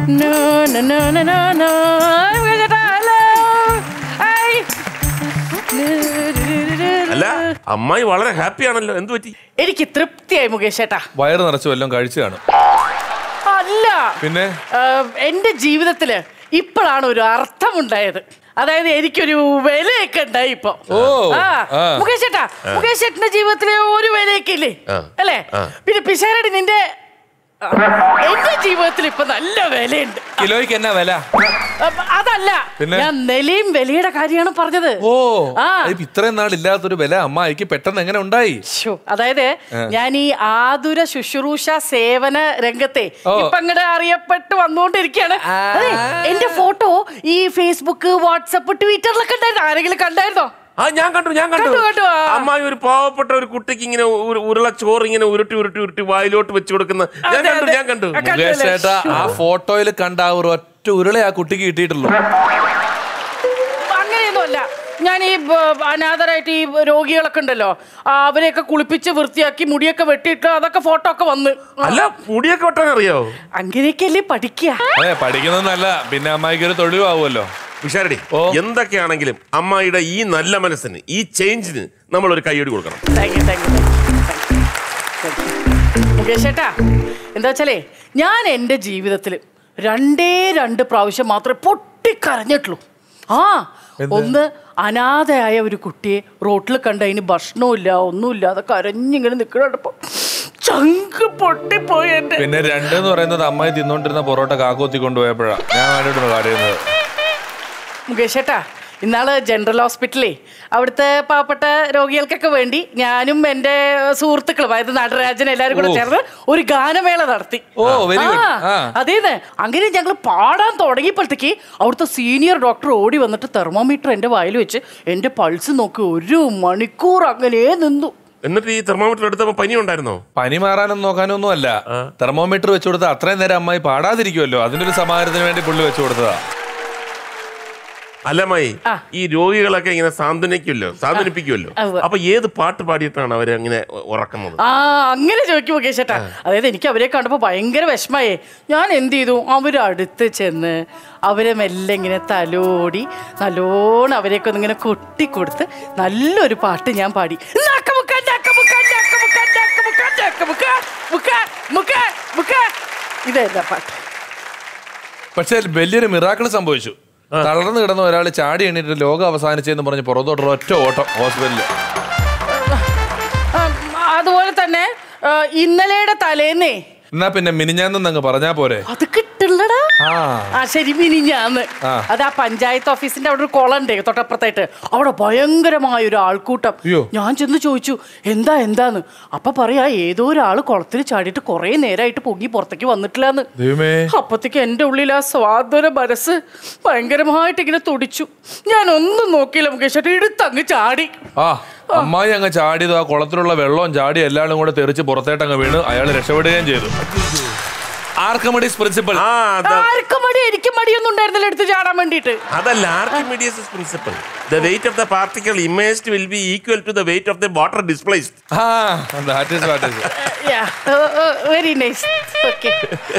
No, no, no, no, no, no. മുകേഷേട്ടാ, hello. Hi. അല്ല അമ്മായി വളരെ ഹാപ്പി ആണല്ലോ എന്ത് പറ്റി എനിക്ക് തൃപ്തിയായി മുകേഷ് ചേട്ടാ വയറ് നിറച്ച് വല്ലതും കഴിച്ചു കാണും അല്ല പിന്നെ ആഹ്, എന്റെ ജീവിതത്തില് ഇപ്പോഴാണ് ഒരു അർത്ഥമുണ്ടായത് അതായത് എനിക്കൊരു വിലയൊക്കെ ഉണ്ടായി ഇപ്പൊ ഓ, ആ, ആ. മുകേഷ് ചേട്ടാ മുകേഷ് ചേട്ടന്റെ ജീവിതത്തില് ഒരു വിലയൊക്കെ ഇല്ലേ ആ. അല്ലേ ആ. പിന്നെ പിഷാരടി നിന്റെ ആ, എന്റെ ജീവിതത്തിൽ ഇപ്പൊ നല്ല വിലയുണ്ട് കിലോയ്ക്ക് എന്നാ വില അപ്പ അതല്ല പിന്നെ? ഞാൻ നിലയും വിലയുടെ കാര്യമാണ് പറഞ്ഞത് ഓ ആ. ഇപ്പൊ ഇത്രയും നാൾ ഇല്ലാത്തൊരു വില അമ്മായിക്ക് പെട്ടെന്ന് എങ്ങനെ ഉണ്ടായി ശ്ശോ, അതായത് ഞാൻ ഈ ആതുര ശുശ്രൂഷ സേവന രംഗത്തെ ഓ. ഇപ്പൊ അങ്ങടെ അറിയപ്പെട്ട് വന്നുകൊണ്ടിരിക്കുകയാണ് അതെ എന്റെ ഫോട്ടോ ഈ ഫേസ്ബുക്ക് വാട്സപ്പ് ട്വിറ്ററിലൊക്കെ ഉണ്ടായിരുന്നു ആരെങ്കിലും കണ്ടായിരുന്നോ ആ ഞാൻ കണ്ടു ഞാൻ കണ്ടു കണ്ടു, കണ്ടു, ആ. അമ്മായി ഒരു പാവപ്പെട്ട ഒരു കുട്ടിക്ക് ഇങ്ങനെ ഉരു- ഉരുള ചോറ് ഇങ്ങനെ ഉരുട്ടി ഉരുട്ടി ഉരുട്ടി വായിലോട്ട് വെച്ച് കൊടുക്കുന്ന ഞാൻ അതെ, കണ്ടു അതെ. ഞാൻ കണ്ടു ആ, കണ്ടു. മുകേഷ് ചേട്ടാ ആ ഫോട്ടോയിൽ കണ്ട ആ ഒരു ഒറ്റ ഉരുളെ ആ കുട്ടിക്ക് കിട്ടിയിട്ടുള്ളൂ അങ്ങനെയൊന്നുമല്ല ഞാൻ ഈ ബ- അനാഥരായിട്ട് ഈ രോഗികളൊക്കെ ഉണ്ടല്ലോ ആ, അവരെയൊക്കെ കുളിപ്പിച്ച് വൃത്തിയാക്കി മുടിയൊക്കെ വെട്ടിയിട്ട് അതൊക്കെ ഫോട്ടോ ഒക്കെ വന്ന് അല്ല മുടിയൊക്കെ വെട്ടാൻ അറിയാവോ അങ്ങനെയൊക്കെയല്ലേ പഠിക്കുക അതെ പഠിക്കുന്നതല്ല പിന്നെ അമ്മായിക്ക് ഒരു തൊഴിലുമാവുമല്ലോ വിശാരടി ഓ. എന്തൊക്കെയാണെങ്കിലും അമ്മായിയുടെ ഈ നല്ല മനസ്സിന് ഈ ചേഞ്ചിന് നമ്മൾ ഒരു കൈയടി കൊടുക്കണം thank you thank you Mukesh ചേട്ടാ എന്താ വെച്ചാലേ ഞാൻ എൻ്റെ ജീവിതത്തിൽ രണ്ടേ രണ്ട് പ്രാവശ്യം മാത്രമേ പൊട്ടിക്കരഞ്ഞിട്ടുള്ളൂ ആ ഒന്ന് അനാഥയായ ഒരു കുട്ടിയെ റോട്ടിൽ കണ്ട അതിന് ഭക്ഷണമില്ല ഒന്നുമില്ല അത് കരഞ്ഞിങ്ങനെ നിൽക്കണപ്പോ ചങ്ക് പൊട്ടിപ്പോയി എൻ്റെ പിന്നെ രണ്ട് എന്ന് പറയുന്നത് അമ്മായി തിന്നോണ്ടിരുന്ന പൊറോട്ട കാക്കോത്തി കൊണ്ടുപോയപ്പോഴാ ഞാൻ കണ്ടിട്ടുണ്ട് കാര്യം മുകേഷ് ചേട്ടാ ഇന്നാള് ജനറൽ ഹോസ്പിറ്റലേ അവിടുത്തെ പാവപ്പെട്ട രോഗികൾക്കൊക്കെ വേണ്ടി ഞാനും എൻ്റെ സുഹൃത്തുക്കളും അതായത് നടരാജൻ എല്ലാവരും കൂടെ ഓ. ചേർന്ന് ഒരു ഗാനമേള നടത്തി ഓ, very good. ആ. അതേന്ന് അങ്ങനെ ഞങ്ങൾ പാടാൻ തുടങ്ങിയപ്പോഴത്തേക്ക് അവിടുത്തെ സീനിയർ ഡോക്ടർ ഓടി വന്നിട്ട് തെർമോമീറ്റർ എൻ്റെ വായിൽ വെച്ച് എൻ്റെ പൾസ് നോക്കി ഒരു മണിക്കൂർ അങ്ങനെ നിന്നു എന്നിട്ട് ഈ തെർമോമീറ്റർ എടുത്തപ്പോ പനി ഉണ്ടായിരുന്നോ പനി മാറാനും നോക്കാനും ഒന്നും അല്ല തെർമോമീറ്റർ വെച്ചു കൊടുത്ത അത്രയും നേരം അമ്മായി പാടാതിരിക്കുമല്ലോ അതിനൊരു സമാധാനത്തിന് വേണ്ടി പുള്ളി വെച്ചു കൊടുത്തതാ അല്ലമായി ആ. ഈ രോഗികളൊക്കെ ഇങ്ങനെ സാന്ത്വനിക്കുമല്ലോ സാന്ത്വനിപ്പിക്കുമല്ലോ ഉവ്വ്. അപ്പൊ ഏത് പാട്ട് പാടിയിട്ടാണ് അവരെ അങ്ങനെ ഉ- ഉറക്കുന്നത് ആ അങ്ങനെ ചോദിക്കും മുകേഷ് ചേട്ടാ അതായത് എനിക്ക് അവരെ കണ്ടപ്പോൾ ഭയങ്കര വിഷമയേ ഞാൻ എന്ത് ചെയ്തു അവരടുത്ത് ചെന്ന് അവരെ മെല്ലെ ഇങ്ങനെ തലോടി നല്ലോണം അവരെയൊക്കെ ഒന്ന് ഇങ്ങനെ കൊട്ടിക്കൊടുത്ത് നല്ലൊരു പാട്ട് ഞാൻ പാടി നാക്ക മുക്ക, നാക്ക മുക്ക, നാക്ക മുക്ക, നാക്ക മുക്ക, നാക്ക മുക്ക, മുക്ക, മുക്ക, മുക്ക. ഇതായിരുന്നു ആ പാട്ട് പക്ഷെ വലിയൊരു മിറാക്കിൾ സംഭവിച്ചു തളർന്നു കിടന്ന ഒരാൾ ചാടി എണ്ണീട്ട് ലോകം അവസാനിച്ചെന്ന് പറഞ്ഞ് പുറത്തോട്ടുള്ള ഒറ്റ ഓട്ടം ഹോസ്പിറ്റലിൽ ആ, അതുപോലെ തന്നെ ആ, ഇന്നലെയുടെ തലേന്നേ എന്നാ പിന്നെ മിനിഞ്ഞാന്ന് അങ്ങ് പറഞ്ഞാ പോരെ അത് കിട്ടില്ലടാ ആ ആ ശരി മിനിഞ്ഞാന്ന് ആ. അത് ആ പഞ്ചായത്ത് ഓഫീസിന്റെ അവിടെ ഒരു കുളണ്ടേ തൊട്ടപ്പുറത്തായിട്ട് അവിടെ ഭയങ്കരമായ ഒരു ആൾക്കൂട്ടം അയ്യോ. ഞാൻ ചെന്ന് ചോദിച്ചു എന്താ എന്താന്ന് അപ്പൊ പറയാ ഏതോ ഒരാള് കുളത്തിൽ ചാടിയിട്ട് കുറെ നേരമായിട്ട് പൊങ്ങി പുറത്തേക്ക് വന്നിട്ടില്ലാന്ന് ദൈവമേ അപ്പത്തേക്ക് എൻ്റെ ഉള്ളിൽ ആ സ്വാതന്ത്ര്യ മനസ്സ് ഭയങ്കരമായിട്ട് ഇങ്ങനെ തുടിച്ചു ഞാൻ ഒന്നും നോക്കിയില്ല മുകേഷ് ചേട്ടാ എടുത്തങ്ങ് ചാടി ആ അമ്മായി അങ്ങ് ചാടിയത് ആ കുളത്തിലുള്ള വെള്ളവും ചാടി എല്ലാവരും കൂടെ തെറിച്ച് പുറത്തേട്ട് അങ്ങ് വീണ് അയാൾ രക്ഷപ്പെടുകയും ചെയ്തു ആർക്കമഡീസ് പ്രിൻസിപ്പൽ ആ അത് ആർക്കും മടി എനിക്കും മടിയൊന്നും ഉണ്ടായിരുന്നില്ല എടുത്ത് ചാടാൻ വേണ്ടിയിട്ട് അതല്ല Archimedes principle the weight of the particle immersed will be equal to the weight of the water displaced ആ that is what is. Very nice okay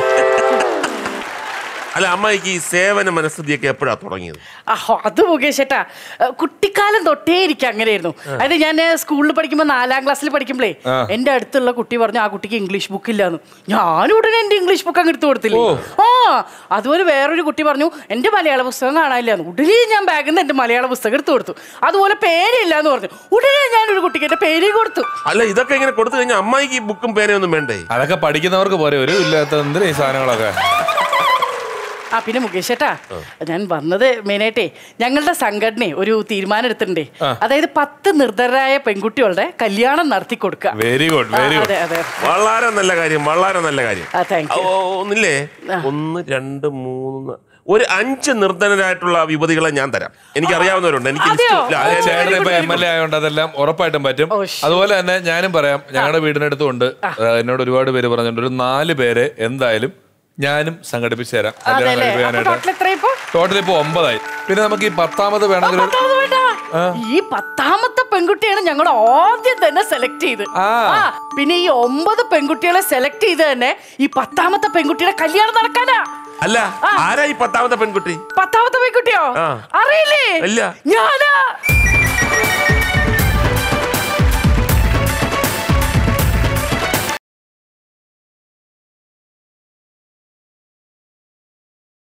അല്ല അമ്മായിക്ക് ഈ സേവന മനസ്ഥിതിയൊക്കെ എപ്പോഴാ തുടങ്ങിയത് ആഹോ അത് മുകേഷ് ചേട്ടാ ഏ, കുട്ടിക്കാലം തൊട്ടേ എനിക്ക് അങ്ങനെയായിരുന്നു അതായത് ഞാൻ സ്കൂളിൽ പഠിക്കുമ്പോൾ നാലാം ക്ലാസ്സിൽ പഠിക്കുമ്പോഴേ ആ. എൻ്റെ അടുത്തുള്ള കുട്ടി പറഞ്ഞു ആ കുട്ടിക്ക് ഇംഗ്ലീഷ് ബുക്ക് ഇല്ലാന്ന് ഞാൻ ഉടനെ എൻ്റെ ഇംഗ്ലീഷ് ബുക്ക് അങ്ങ് എടുത്തു കൊടുത്തില്ലേ ആ അതുപോലെ വേറൊരു കുട്ടി പറഞ്ഞു എൻ്റെ മലയാള പുസ്തകം കാണാനില്ലാന്ന് ഉടനെ ഞാൻ ബാഗിൽ നിന്ന് എൻ്റെ മലയാള പുസ്തകം എടുത്തു കൊടുത്തു അതുപോലെ പേരില്ല എന്ന് പറഞ്ഞു ഉടനെ ഞാൻ ഒരു കുട്ടിക്ക് എൻ്റെ പേര് കൊടുത്തു അല്ല ഇതൊക്കെ ഇങ്ങനെ കൊടുത്തു കഴിഞ്ഞാൽ അമ്മായിക്ക് ഈ ബുക്കും പേനയൊന്നും വേണ്ടേ അതൊക്കെ പഠിക്കുന്നവർക്ക് പോരെ ഒരു ഇല്ലാത്ത എന്തിനാ ഈ സാധനങ്ങളൊക്കെ ആ പിന്നെ മുകേഷ് ചേട്ടാ ഞാൻ വന്നത് മെയിനായിട്ടേ ഞങ്ങളുടെ സംഘടന ഒരു തീരുമാനം എടുത്തിട്ടുണ്ടേ അതായത് പത്ത് നിർദ്ധരായ പെൺകുട്ടികളുടെ കല്യാണം നടത്തി കൊടുക്കുക വെരി ഗുഡ് ആ, വെരി അതെ ഗുഡ് അതെ വളരെ നല്ല കാര്യം വളരെ നല്ല കാര്യം ആ താങ്ക് ഓ, യു ഒന്നില്ലേ ഒന്ന് രണ്ട് മൂന്ന് ഒരു അഞ്ച് നിർധനരായിട്ടുള്ള യുവതികളെ ഞാൻ തരാം എനിക്ക് അറിയാവുന്നവരുണ്ട് എനിക്ക് അതെയോ? ലിസ്റ്റ് ഇല്ല. അത് ചേട്ടൻ very ഇപ്പൊ good, എം എൽ എ ആയതുകൊണ്ട് അതെല്ലാം ഉറപ്പായിട്ടും പറ്റും ഓ, ശരി. അതുപോലെ തന്നെ ഞാനും പറയാം ഞങ്ങളുടെ വീടിനടുത്തുണ്ട് എന്നോട് ഒരുപാട് പേര് പറഞ്ഞിട്ടുണ്ട് ഒരു നാല് പേരെ എന്തായാലും ഞാനും സംഘടിപ്പിച്ചു തരാം കല്യാണം അതെല്ലേ അപ്പൊ കഴിക്കാനായിട്ട് ടോട്ടൽ എത്രയാ ഇപ്പൊ ടോട്ടൽ ഇപ്പൊ ഒമ്പതായി പിന്നെ നമുക്ക് ഈ പത്താമത് വേണമെങ്കിൽ ഒരു- പത്താമത് വേണ്ട ഈ പത്താമത്തെ പെൺകുട്ടിയാണ് ഞങ്ങൾ ആദ്യം തന്നെ സെലക്ട് ചെയ്ത് ആ. ആ പിന്നെ ഈ ഒമ്പത് പെൺകുട്ടികളെ സെലക്ട് ചെയ്ത് തന്നെ ഈ പത്താമത്തെ പെൺകുട്ടിയുടെ കല്യാണം നടക്കാനാ അല്ല ആരാ ഈ പത്താമത്തെ പെൺകുട്ടി പത്താമത്തെ പെൺകുട്ടിയോ ആ. അറിയില്ലേ ഇല്ല. ഞാനാ